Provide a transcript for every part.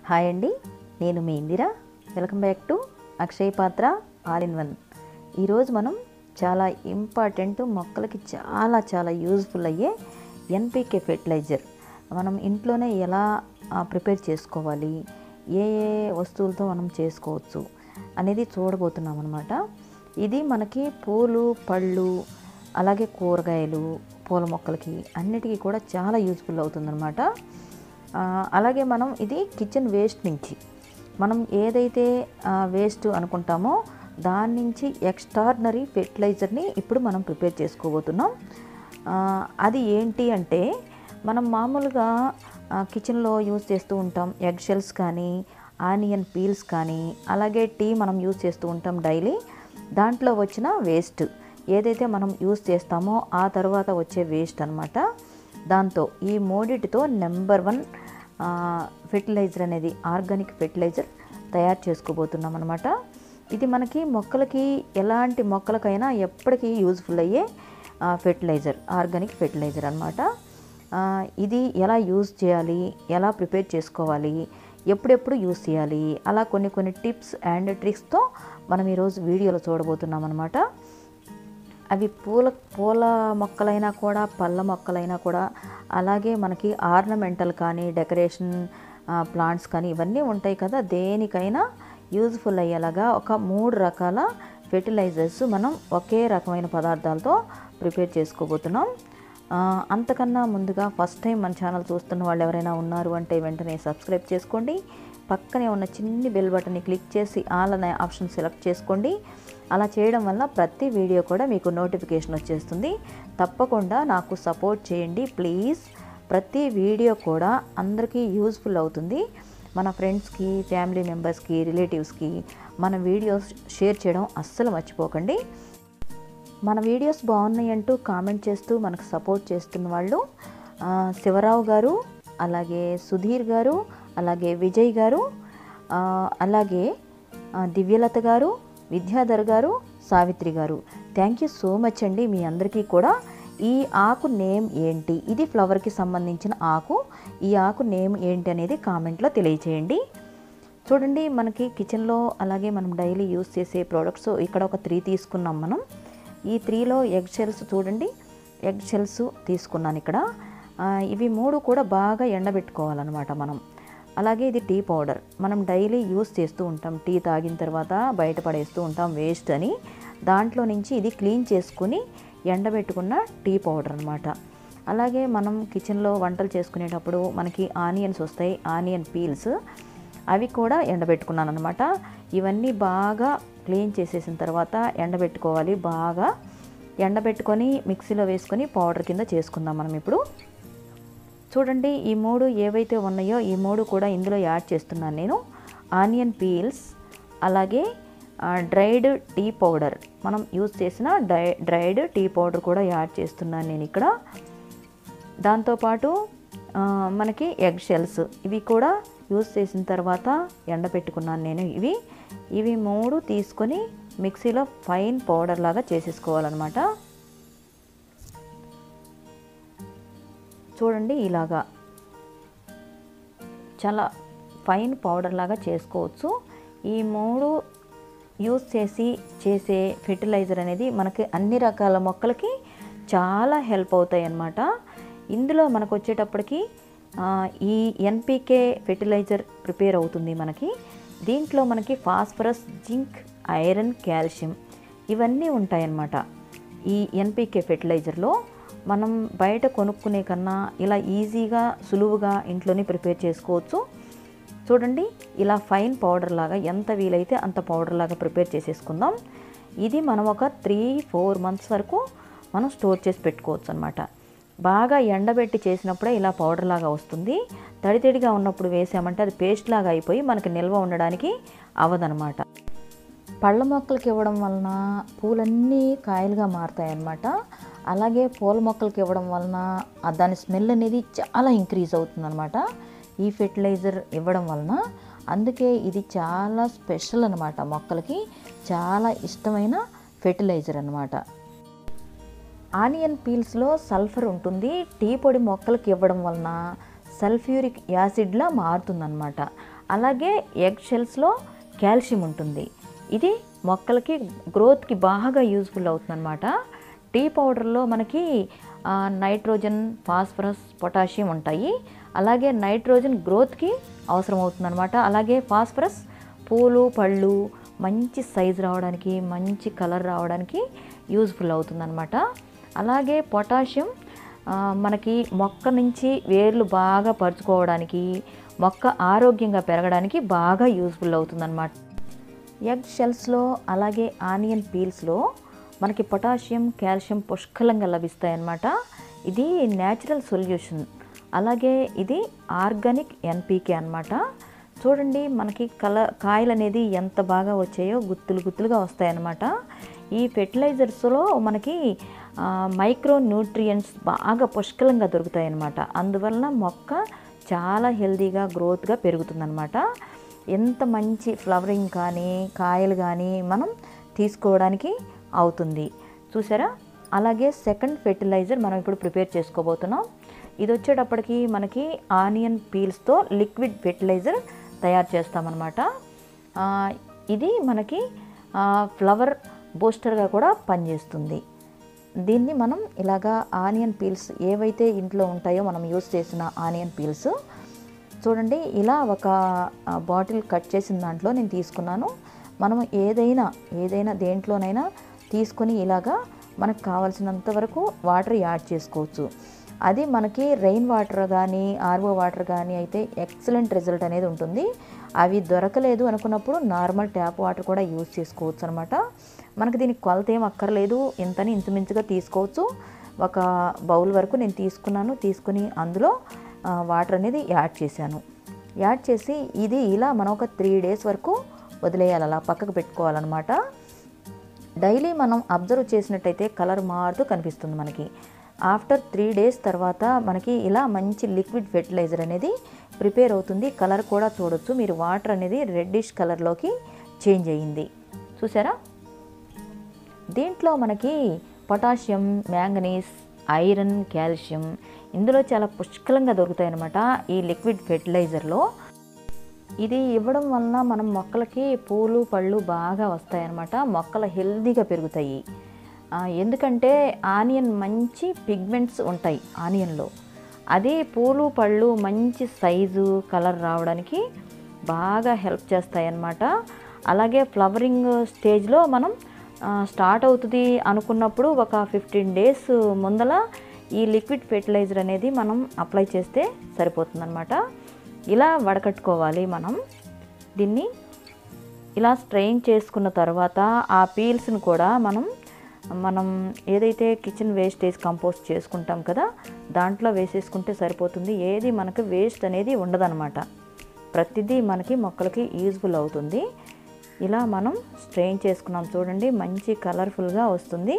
hi అండి నేను మీ Indira welcome back to Akshay Patra all in one ఈరోజు మనం చాలా ఇంపార్టెంట్ మొక్కలకి చాలా చాలా యూజ్ఫుల్ అయ్యే ఎన్పికే ఫెర్టిలైజర్ మనం ఇంట్లోనే ఎలా ప్రిపేర్ చేసుకోవాలి ఏ ఏ వస్తువులతో మనం చేసుకోవచ్చు అనేది చూడబోతున్నాం అనమాట ఇది మనకి పూలు పళ్ళు అలాగే కూరగాయలు పూల మొక్కలకి అన్నిటికీ కూడా చాలా యూజ్ఫుల్ అవుతుందన్నమాట ఆ, అలాగే మనం ఇది కిచెన్ వేస్ట్ నుంచి మనం ఏదైతే వేస్ట్ అనుకుంటామో దాని నుంచి ఎక్స్ట్రాడినరీ ఫెర్టిలైజర్ని ఇప్పుడు మనం ప్రిపేర్ చేసుకోబోతున్నాం ఆ, అది ఏంటి అంటే మనం మామూలుగా ఆ, కిచెన్లో యూజ్ చేస్తూ ఉంటాం ఎగ్ షెల్స్ కానీ ఆనియన్ పీల్స్ కానీ అలాగే టీ మనం యూజ్ చేస్తూ ఉంటాం డైలీ దాంట్లో వచ్చిన వేస్ట్ ఏదైతే మనం యూజ్ చేస్తామో ఆ తర్వాత వచ్చే వేస్ట్ అనమాట దాంతో ఈ మూడిటితో నెంబర్ వన్ ఫెర్టిలైజర్ అనేది ఆర్గానిక్ ఫెర్టిలైజర్ తయారు చేసుకోబోతున్నాం అనమాట ఇది మనకి మొక్కలకి ఎలాంటి మొక్కలకైనా ఎప్పటికీ యూజ్ఫుల్ అయ్యే ఫెర్టిలైజర్ ఆర్గానిక్ ఫెర్టిలైజర్ అనమాట ఇది ఎలా యూజ్ చేయాలి ఎలా ప్రిపేర్ చేసుకోవాలి ఎప్పుడెప్పుడు యూజ్ చేయాలి అలా కొన్ని కొన్ని టిప్స్ అండ్ ట్రిక్స్తో మనం ఈరోజు వీడియోలో చూడబోతున్నాం అనమాట అవి పూల పూల మొక్కలైనా కూడా పళ్ళ మొక్కలైనా కూడా అలాగే మనకి ఆర్నమెంటల్ కానీ డెకరేషన్ ప్లాంట్స్ కానీ ఇవన్నీ ఉంటాయి కదా దేనికైనా యూజ్ఫుల్ అయ్యేలాగా ఒక మూడు రకాల ఫెర్టిలైజర్స్ మనం ఒకే రకమైన పదార్థాలతో ప్రిపేర్ చేసుకోబోతున్నాం ఆ, అంతకన్నా ముందుగా ఫస్ట్ టైం మన ఛానల్ చూస్తున్న వాళ్ళు ఎవరైనా ఉన్నారు అంటే వెంటనే సబ్స్క్రైబ్ చేసుకోండి పక్కనే ఉన్న చిన్ని బెల్ బటన్ని క్లిక్ చేసి ఆల్ అనే ఆప్షన్ సెలెక్ట్ చేసుకోండి అలా చేయడం వల్ల ప్రతి వీడియో కూడా మీకు నోటిఫికేషన్ వచ్చేస్తుంది తప్పకుండా నాకు సపోర్ట్ చేయండి ప్లీజ్ ప్రతి వీడియో కూడా అందరికీ యూజ్ఫుల్ అవుతుంది మన ఫ్రెండ్స్కి ఫ్యామిలీ మెంబర్స్కి రిలేటివ్స్కి మన వీడియోస్ షేర్ చేయడం అస్సలు మర్చిపోకండి మన వీడియోస్ బాగున్నాయి అంటూ కామెంట్ చేస్తూ మనకు సపోర్ట్ చేస్తున్న వాళ్ళు ఆ, శివరావు గారు అలాగే సుధీర్ గారు అలాగే విజయ్ గారు ఆ, అలాగే ఆ, దివ్యలత గారు విద్యాధర్ గారు సావిత్రి గారు థ్యాంక్ యూ సో మచ్ అండి మీ అందరికీ కూడా ఈ ఆకు నేమ్ ఏంటి ఇది ఫ్లవర్కి సంబంధించిన ఆకు ఈ ఆకు నేమ్ ఏంటి అనేది కామెంట్లో తెలియచేయండి చూడండి మనకి కిచెన్లో అలాగే మనం డైలీ యూస్ చేసే ప్రోడక్ట్స్ ఇక్కడ ఒక త్రీ తీసుకున్నాం మనం ఈ త్రీలో ఎగ్ షెల్స్ చూడండి ఎగ్ షెల్స్ తీసుకున్నాను ఇక్కడ ఆ, ఇవి మూడు కూడా బాగా ఎండబెట్టుకోవాలన్నమాట మనం అలాగే ఇది టీ పౌడర్ మనం డైలీ యూస్ చేస్తూ ఉంటాం టీ తాగిన తర్వాత బయట పడేస్తూ ఉంటాం వేస్ట్ అని దాంట్లో నుంచి ఇది క్లీన్ చేసుకుని ఎండబెట్టుకున్న టీ పౌడర్ అనమాట అలాగే మనం కిచెన్లో వంటలు చేసుకునేటప్పుడు మనకి ఆనియన్స్ వస్తాయి ఆనియన్ పీల్స్ అవి కూడా ఎండబెట్టుకున్నాను అనమాట ఇవన్నీ బాగా క్లీన్ చేసేసిన తర్వాత ఎండబెట్టుకోవాలి బాగా ఎండబెట్టుకొని మిక్సీలో వేసుకొని పౌడర్ కింద చేసుకుందాం మనం ఇప్పుడు చూడండి ఈ మూడు ఏవైతే ఉన్నాయో ఈ మూడు కూడా ఇందులో యాడ్ చేస్తున్నాను నేను ఆనియన్ పీల్స్ అలాగే డ్రైడ్ టీ పౌడర్ మనం యూజ్ చేసిన డ్రై డ్రైడ్ టీ పౌడర్ కూడా యాడ్ చేస్తున్నాను నేను ఇక్కడ దాంతోపాటు ఆ, మనకి ఎగ్ షెల్స్ ఇవి కూడా యూజ్ చేసిన తర్వాత ఎండబెట్టుకున్నాను నేను ఇవి ఇవి మూడు తీసుకొని మిక్సీలో ఫైన్ పౌడర్ లాగా చేసేసుకోవాలన్నమాట చూడండి ఇలాగా చాలా ఫైన్ పౌడర్ లాగా చేసుకోవచ్చు ఈ మూడు యూస్ చేసి చేసే ఫెర్టిలైజర్ అనేది మనకి అన్ని రకాల మొక్కలకి చాలా హెల్ప్ అవుతాయి అన్నమాట ఇందులో మనకు వచ్చేటప్పటికి ఆ, ఈ ఎన్పికే ఫెర్టిలైజర్ ప్రిపేర్ అవుతుంది మనకి దీంట్లో మనకి ఫాస్ఫరస్ జింక్ ఐరన్ కాల్షియం ఇవన్నీ ఉంటాయన్నమాట ఈ ఎన్పికే ఫెర్టిలైజర్లో మనం బయట కొనుక్కునే కన్నా ఇలా ఈజీగా సులువుగా ఇంట్లోనే ప్రిపేర్ చేసుకోవచ్చు చూడండి ఇలా ఫైన్ పౌడర్ లాగా ఎంత వీలైతే అంత పౌడర్ లాగా ప్రిపేర్ చేసేసుకుందాం ఇది మనం ఒక త్రీ ఫోర్ మంత్స్ వరకు మనం స్టోర్ చేసి పెట్టుకోవచ్చు అనమాట బాగా ఎండబెట్టి చేసినప్పుడే ఇలా పౌడర్ లాగా వస్తుంది తడి తడిగా ఉన్నప్పుడు వేసామంటే అది పేస్ట్ లాగా అయిపోయి మనకి నిల్వ ఉండడానికి అవ్వదనమాట పళ్ళ మొక్కలకి ఇవ్వడం వలన పూలన్నీ కాయలుగా మారుతాయి అన్నమాట అలాగే పూల మొక్కలకి ఇవ్వడం వలన ఆ దాని స్మెల్ అనేది చాలా ఇంక్రీజ్ అవుతుందన్నమాట ఈ ఫెర్టిలైజర్ ఇవ్వడం వలన అందుకే ఇది చాలా స్పెషల్ అనమాట మొక్కలకి చాలా ఇష్టమైన ఫెర్టిలైజర్ అనమాట ఆనియన్ పీల్స్లో సల్ఫర్ ఉంటుంది టీ పొడి మొక్కలకి ఇవ్వడం వలన సల్ఫ్యూరిక్ యాసిడ్లా మారుతుందన్నమాట అలాగే ఎగ్ షెల్స్లో కాల్షియం ఉంటుంది ఇది మొక్కలకి గ్రోత్కి బాగా యూజ్ఫుల్ అవుతుందన్నమాట టీ పౌడర్లో మనకి ఆ, నైట్రోజన్ ఫాస్ఫరస్ పొటాషియం ఉంటాయి అలాగే నైట్రోజన్ గ్రోత్కి అవసరం అవుతుందన్నమాట అలాగే ఫాస్ఫరస్ పూలు పళ్ళు మంచి సైజు రావడానికి మంచి కలర్ రావడానికి యూజ్ఫుల్ అవుతుందన్నమాట అలాగే పొటాషియం ఆ, మనకి మొక్క నుంచి వేర్లు బాగా పరుచుకోవడానికి మొక్క ఆరోగ్యంగా పెరగడానికి బాగా యూజ్ఫుల్ అవుతుందన్నమాట ఎగ్ షెల్స్లో అలాగే ఆనియన్ పీల్స్లో మనకి పొటాషియం కాల్షియం పుష్కలంగా లభిస్తాయి అన్నమాట ఇది న్యాచురల్ సొల్యూషన్ అలాగే ఇది ఆర్గానిక్ ఎన్పీకే అన్నమాట చూడండి మనకి కల కాయలు అనేది ఎంత బాగా వచ్చాయో గుత్తులు గుత్తులుగా వస్తాయి అన్నమాట ఈ ఫెర్టిలైజర్స్లో మనకి ఆ, మైక్రో న్యూట్రియంట్స్ బాగా పుష్కలంగా దొరుకుతాయి అన్నమాట అందువలన మొక్క చాలా హెల్తీగా గ్రోత్గా పెరుగుతుందన్నమాట ఎంత మంచి ఫ్లవరింగ్ కానీ కాయలు కానీ మనం తీసుకోవడానికి అవుతుంది చూసారా అలాగే సెకండ్ ఫెర్టిలైజర్ మనం ఇప్పుడు ప్రిపేర్ చేసుకోబోతున్నాం ఇది వచ్చేటప్పటికి మనకి ఆనియన్ పీల్స్తో లిక్విడ్ ఫెర్టిలైజర్ తయారు చేస్తామన్నమాట ఆ, ఇది మనకి ఆ, ఫ్లవర్ బూస్టర్గా కూడా పనిచేస్తుంది దీన్ని మనం ఇలాగా ఆనియన్ పీల్స్ ఏవైతే ఇంట్లో ఉంటాయో మనం యూస్ చేసిన ఆనియన్ పీల్స్ చూడండి ఇలా ఒక ఆ, బాటిల్ కట్ చేసిన దాంట్లో నేను తీసుకున్నాను మనం ఏదైనా ఏదైనా దేంట్లోనైనా తీసుకొని ఇలాగా మనకు కావాల్సినంత వరకు వాటర్ యాడ్ చేసుకోవచ్చు అది మనకి రెయిన్ వాటర్ కానీ ఆర్ఓ వాటర్ కానీ అయితే ఎక్సలెంట్ రిజల్ట్ అనేది ఉంటుంది అవి దొరకలేదు అనుకున్నప్పుడు నార్మల్ ట్యాప్ వాటర్ కూడా యూజ్ చేసుకోవచ్చు అనమాట మనకి దీనికి కొలత ఏం అక్కర్లేదు ఇంతని ఇంచుమించుగా తీసుకోవచ్చు ఒక బౌల్ వరకు నేను తీసుకున్నాను తీసుకుని అందులో ఆ, వాటర్ అనేది యాడ్ చేశాను యాడ్ చేసి ఇది ఇలా మనం ఒక త్రీ డేస్ వరకు వదిలేయాలి అలా పక్కకు పెట్టుకోవాలన్నమాట డైలీ మనం అబ్జర్వ్ చేసినట్టయితే కలర్ మారుతూ కనిపిస్తుంది మనకి ఆఫ్టర్ త్రీ డేస్ తర్వాత మనకి ఇలా మంచి లిక్విడ్ ఫెర్టిలైజర్ అనేది ప్రిపేర్ అవుతుంది కలర్ కూడా చూడొచ్చు మీరు వాటర్ అనేది రెడ్డిష్ కలర్లోకి చేంజ్ అయ్యింది చూసారా దీంట్లో మనకి పొటాషియం మ్యాంగనీస్ ఐరన్ కాల్షియం ఇందులో చాలా పుష్కలంగా దొరుకుతాయి అన్నమాట ఈ లిక్విడ్ ఫెర్టిలైజర్లో ఇది ఇవ్వడం వలన మనం మొక్కలకి పూలు పళ్ళు బాగా వస్తాయన్నమాట మొక్కలు హెల్దీగా పెరుగుతాయి ఆ, ఎందుకంటే ఆనియన్ మంచి పిగ్మెంట్స్ ఉంటాయి ఆనియన్లో అదే పూలు పళ్ళు మంచి సైజు కలర్ రావడానికి బాగా హెల్ప్ చేస్తాయి అన్నమాట అలాగే ఫ్లవరింగ్ స్టేజ్లో మనం ఆ, స్టార్ట్ అవుతుంది అనుకున్నప్పుడు ఒక ఫిఫ్టీన్ డేస్ ముందల ఈ లిక్విడ్ ఫెర్టిలైజర్ అనేది మనం అప్లై చేస్తే సరిపోతుందన్నమాట ఇలా వడకట్టుకోవాలి మనం దీన్ని ఇలా స్ట్రెయిన్ చేసుకున్న తర్వాత ఆ పీల్స్ని కూడా మనం మనం ఏదైతే కిచెన్ వేస్టేజ్ కంపోస్ట్ చేసుకుంటాం కదా దాంట్లో వేసేసుకుంటే సరిపోతుంది ఏది మనకు వేస్ట్ అనేది ఉండదన్నమాట ప్రతిదీ మనకి మొక్కలకి యూజ్ఫుల్ అవుతుంది ఇలా మనం స్ట్రెయిన్ చేసుకున్నాం చూడండి మంచి కలర్ఫుల్గా వస్తుంది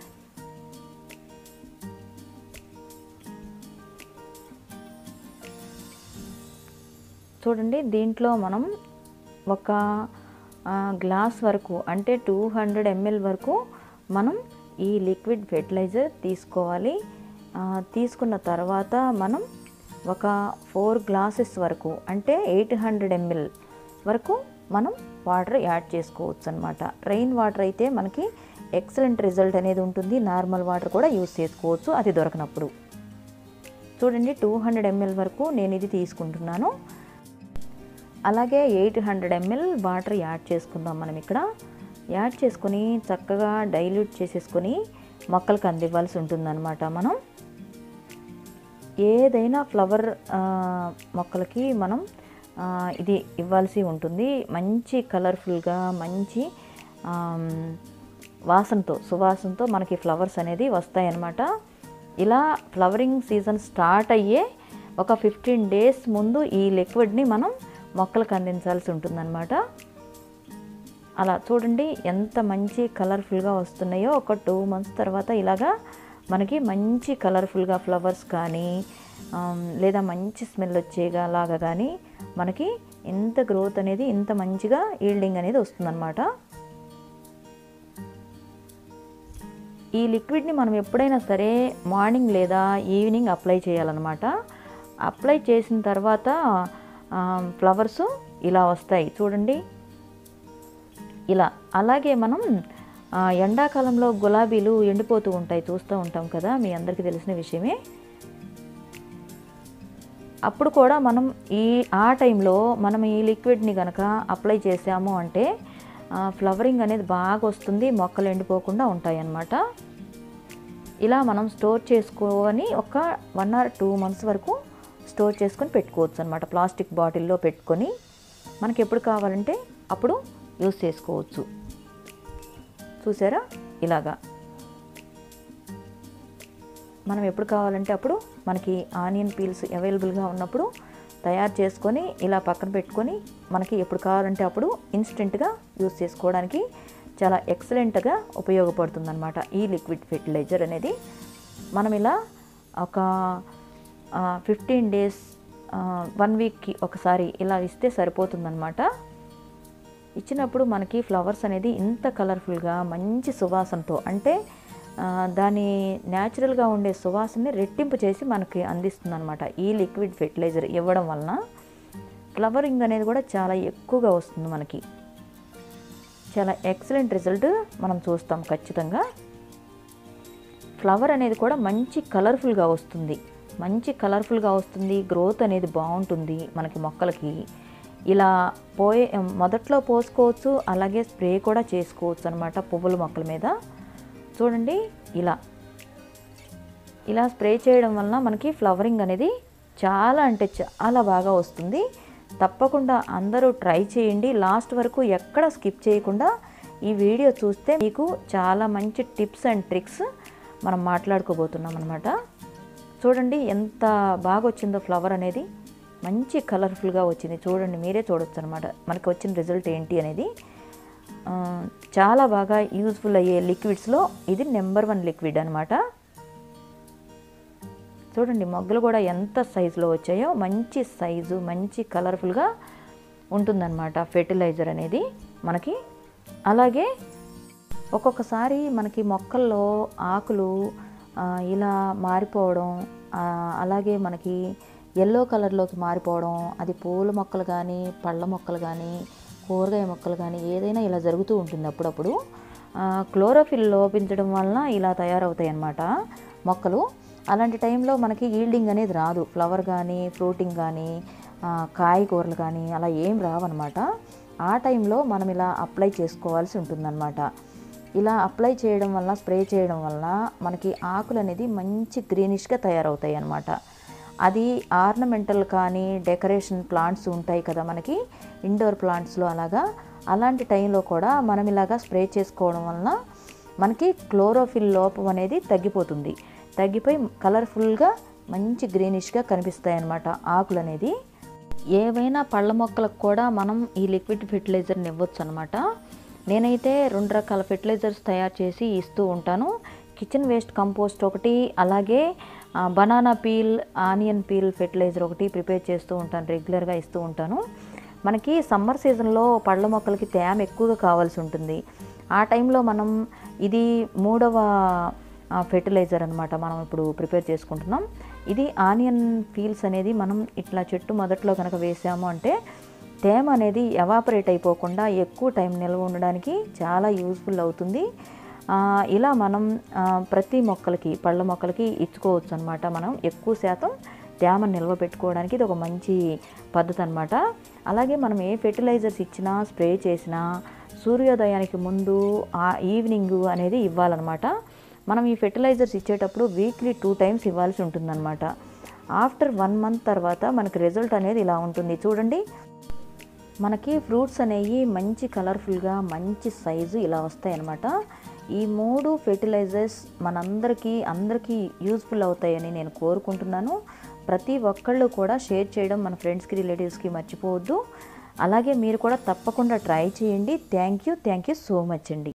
చూడండి దీంట్లో మనం ఒక ఆ, గ్లాస్ వరకు అంటే టూ హండ్రెడ్ ఎంఎల్ వరకు మనం ఈ లిక్విడ్ ఫెర్టిలైజర్ తీసుకోవాలి ఆ, తీసుకున్న తర్వాత మనం ఒక ఫోర్ గ్లాసెస్ వరకు అంటే ఎయిట్ హండ్రెడ్ ఎంఎల్ వరకు మనం వాటర్ యాడ్ చేసుకోవచ్చు అనమాట రెయిన్ వాటర్ అయితే మనకి ఎక్సలెంట్ రిజల్ట్ అనేది ఉంటుంది నార్మల్ వాటర్ కూడా యూస్ చేసుకోవచ్చు అది దొరకనప్పుడు చూడండి టూ హండ్రెడ్ ఎంఎల్ వరకు నేను ఇది తీసుకుంటున్నాను అలాగే eight hundred ML water add చేసుకుందాం మనం ఇక్కడ యాడ్ చేసుకొని చక్కగా డైల్యూట్ చేసేసుకొని మొక్కలకు అందివ్వాల్సి ఉంటుందన్నమాట మనం ఏదైనా ఫ్లవర్ ఆ, మొక్కలకి మనం ఆ, ఇది ఇవ్వాల్సి ఉంటుంది మంచి కలర్ఫుల్గా మంచి ఆమ్, వాసనతో సువాసనతో మనకి ఫ్లవర్స్ అనేది వస్తాయన్నమాట ఇలా ఫ్లవరింగ్ సీజన్ స్టార్ట్ అయ్యే ఒక ఫిఫ్టీన్ డేస్ ముందు ఈ లిక్విడ్ని మనం మొక్కలకు అందించాల్సి ఉంటుందన్నమాట అలా చూడండి ఎంత మంచి కలర్ఫుల్గా వస్తున్నాయో ఒక టూ మంత్స్ తర్వాత ఇలాగా మనకి మంచి కలర్ఫుల్గా ఫ్లవర్స్ కానీ ఆమ్, లేదా మంచి స్మెల్ వచ్చేగా లాగా కానీ మనకి ఇంత గ్రోత్ అనేది ఇంత మంచిగా ఈల్డింగ్ అనేది వస్తుందన్నమాట ఈ లిక్విడ్ని మనం ఎప్పుడైనా సరే మార్నింగ్ లేదా ఈవినింగ్ అప్లై చేయాలన్నమాట అప్లై చేసిన తర్వాత ఫ్లవర్స్ ఇలా వస్తాయి చూడండి ఇలా అలాగే మనం ఆ, ఎండాకాలంలో గులాబీలు ఎండిపోతూ ఉంటాయి చూస్తూ ఉంటాం కదా మీ అందరికీ తెలిసిన విషయమే అప్పుడు కూడా మనం ఈ ఆ టైంలో మనం ఈ లిక్విడ్ని కనుక అప్లై చేసాము అంటే ఆ, ఫ్లవరింగ్ అనేది బాగా వస్తుంది మొక్కలు ఎండిపోకుండా ఉంటాయి అన్నమాట ఇలా మనం స్టోర్ చేసుకొని ఒక వన్ ఆర్ టూ మంత్స్ వరకు స్టోర్ చేసుకొని పెట్టుకోవచ్చు అనమాట ప్లాస్టిక్ బాటిల్లో పెట్టుకొని మనకి ఎప్పుడు కావాలంటే అప్పుడు యూస్ చేసుకోవచ్చు చూసారా ఇలాగా మనం ఎప్పుడు కావాలంటే అప్పుడు మనకి ఆనియన్ పీల్స్ అవైలబుల్గా ఉన్నప్పుడు తయారు చేసుకొని ఇలా పక్కన పెట్టుకొని మనకి ఎప్పుడు కావాలంటే అప్పుడు ఇన్స్టెంట్గా యూస్ చేసుకోవడానికి చాలా ఎక్సలెంట్గా ఉపయోగపడుతుందన్నమాట ఈ లిక్విడ్ ఫెర్టిలైజర్ అనేది మనం ఇలా ఒక ఫిఫ్టీన్ డేస్ వన్ వీక్కి ఒకసారి ఇలా ఇస్తే సరిపోతుందన్నమాట ఇచ్చినప్పుడు మనకి ఫ్లవర్స్ అనేది ఇంత కలర్ఫుల్గా మంచి సువాసనతో అంటే ఆ, దాని న్యాచురల్గా ఉండే సువాసనని రెట్టింపు చేసి మనకి అందిస్తుంది అనమాట ఈ లిక్విడ్ ఫెర్టిలైజర్ ఇవ్వడం వలన ఫ్లవరింగ్ అనేది కూడా చాలా ఎక్కువగా వస్తుంది మనకి చాలా ఎక్సలెంట్ రిజల్ట్ మనం చూస్తాం ఖచ్చితంగా ఫ్లవర్ అనేది కూడా మంచి కలర్ఫుల్గా వస్తుంది మంచి కలర్ఫుల్గా వస్తుంది గ్రోత్ అనేది బాగుంటుంది మనకి మొక్కలకి ఇలా పోయే మొదట్లో పోసుకోవచ్చు అలాగే స్ప్రే కూడా చేసుకోవచ్చు అనమాట పువ్వుల మొక్కల మీద చూడండి ఇలా ఇలా స్ప్రే చేయడం వలన మనకి ఫ్లవరింగ్ అనేది చాలా అంటే చాలా బాగా వస్తుంది తప్పకుండా అందరూ ట్రై చేయండి లాస్ట్ వరకు ఎక్కడ స్కిప్ చేయకుండా ఈ వీడియో చూస్తే మీకు చాలా మంచి టిప్స్ అండ్ ట్రిక్స్ మనం మాట్లాడుకోబోతున్నాం అనమాట చూడండి ఎంత బాగా వచ్చిందో ఫ్లవర్ అనేది మంచి కలర్ఫుల్గా వచ్చింది చూడండి మీరే చూడొచ్చు అనమాట మనకి వచ్చిన రిజల్ట్ ఏంటి అనేది ఆ, చాలా బాగా యూజ్ఫుల్ అయ్యే లిక్విడ్స్లో ఇది నెంబర్ వన్ లిక్విడ్ అనమాట చూడండి మొగ్గలు కూడా ఎంత సైజులో వచ్చాయో మంచి సైజు మంచి కలర్ఫుల్గా ఉంటుందన్నమాట ఫెర్టిలైజర్ అనేది మనకి అలాగే ఒక్కొక్కసారి మనకి మొక్కల్లో ఆకులు ఆ, ఇలా మారిపోవడం ఆ, అలాగే మనకి ఎల్లో కలర్లోకి మారిపోవడం అది పూల మొక్కలు కానీ పళ్ళ మొక్కలు కానీ కూరగాయ మొక్కలు కానీ ఏదైనా ఇలా జరుగుతూ ఉంటుంది అప్పుడప్పుడు ఆ, క్లోరోఫిల్ లోపించడం వలన ఇలా తయారవుతాయి అన్నమాట మొక్కలు అలాంటి టైంలో మనకి ఈల్డింగ్ అనేది రాదు ఫ్లవర్ కానీ ఫ్రూటింగ్ కానీ ఆ, కాయగూరలు కానీ అలా ఏం రావన్నమాట ఆ టైంలో మనం ఇలా అప్లై చేసుకోవాల్సి ఉంటుందన్నమాట ఇలా అప్లై చేయడం వల్ల స్ప్రే చేయడం వల్ల మనకి ఆకులు అనేది మంచి గ్రీనిష్గా తయారవుతాయి అన్నమాట అది ఆర్నమెంటల్ కానీ డెకరేషన్ ప్లాంట్స్ ఉంటాయి కదా మనకి ఇండోర్ ప్లాంట్స్లో అలాగా అలాంటి టైంలో కూడా మనం ఇలాగా స్ప్రే చేసుకోవడం వలన మనకి క్లోరోఫిల్ లోపం అనేది తగ్గిపోతుంది తగ్గిపోయి కలర్ఫుల్గా మంచి గ్రీనిష్గా కనిపిస్తాయి అన్నమాట ఆకులు అనేది ఏవైనా పళ్ళ మొక్కలకు కూడా మనం ఈ లిక్విడ్ ఫెర్టిలైజర్ని ఇవ్వచ్చు అనమాట నేనైతే రెండు రకాల ఫెర్టిలైజర్స్ తయారు చేసి ఇస్తూ ఉంటాను కిచెన్ వేస్ట్ కంపోస్ట్ ఒకటి అలాగే ఆ, banana peel onion peel fertiliser ఒకటి ప్రిపేర్ చేస్తూ ఉంటాను రెగ్యులర్గా ఇస్తూ ఉంటాను మనకి సమ్మర్ సీజన్లో పళ్ళ మొక్కలకి తేమ ఎక్కువగా కావాల్సి ఉంటుంది ఆ టైంలో మనం ఇది మూడవ ఆ, ఫెర్టిలైజర్ అనమాట మనం ఇప్పుడు ప్రిపేర్ చేసుకుంటున్నాం ఇది ఆనియన్ పీల్స్ అనేది మనం ఇట్లా చెట్టు మొదట్లో కనుక వేసాము అంటే తేమ అనేది ఎవాపరేట్ అయిపోకుండా ఎక్కువ టైం నిల్వ ఉండడానికి చాలా యూస్ఫుల్ అవుతుంది ఆ, ఇలా మనం ఆ, ప్రతి మొక్కలకి పళ్ళ మొక్కలకి ఇచ్చుకోవచ్చు అనమాట మనం ఎక్కువ శాతం తేమ నిల్వ పెట్టుకోవడానికి ఇది ఒక మంచి పద్ధతి అనమాట అలాగే మనం ఏ ఫెర్టిలైజర్స్ ఇచ్చినా స్ప్రే చేసినా సూర్యోదయానికి ముందు ఆ ఈవినింగ్ అనేది ఇవ్వాలన్నమాట మనం ఈ ఫెర్టిలైజర్స్ ఇచ్చేటప్పుడు వీక్లీ టూ టైమ్స్ ఇవ్వాల్సి ఉంటుందన్నమాట ఆఫ్టర్ వన్ మంత్ తర్వాత మనకి రిజల్ట్ అనేది ఇలా ఉంటుంది చూడండి మనకి ఫ్రూట్స్ అనేవి మంచి కలర్ఫుల్గా మంచి సైజు ఇలా వస్తాయి అన్నమాట ఈ మూడు ఫెర్టిలైజర్స్ మనందరికీ అందరికీ యూస్ఫుల్ అవుతాయని నేను కోరుకుంటున్నాను ప్రతి ఒక్కళ్ళు కూడా షేర్ చేయడం మన ఫ్రెండ్స్కి రిలేటివ్స్కి మర్చిపోవద్దు అలాగే మీరు కూడా తప్పకుండా ట్రై చేయండి thank you thank you so much అండి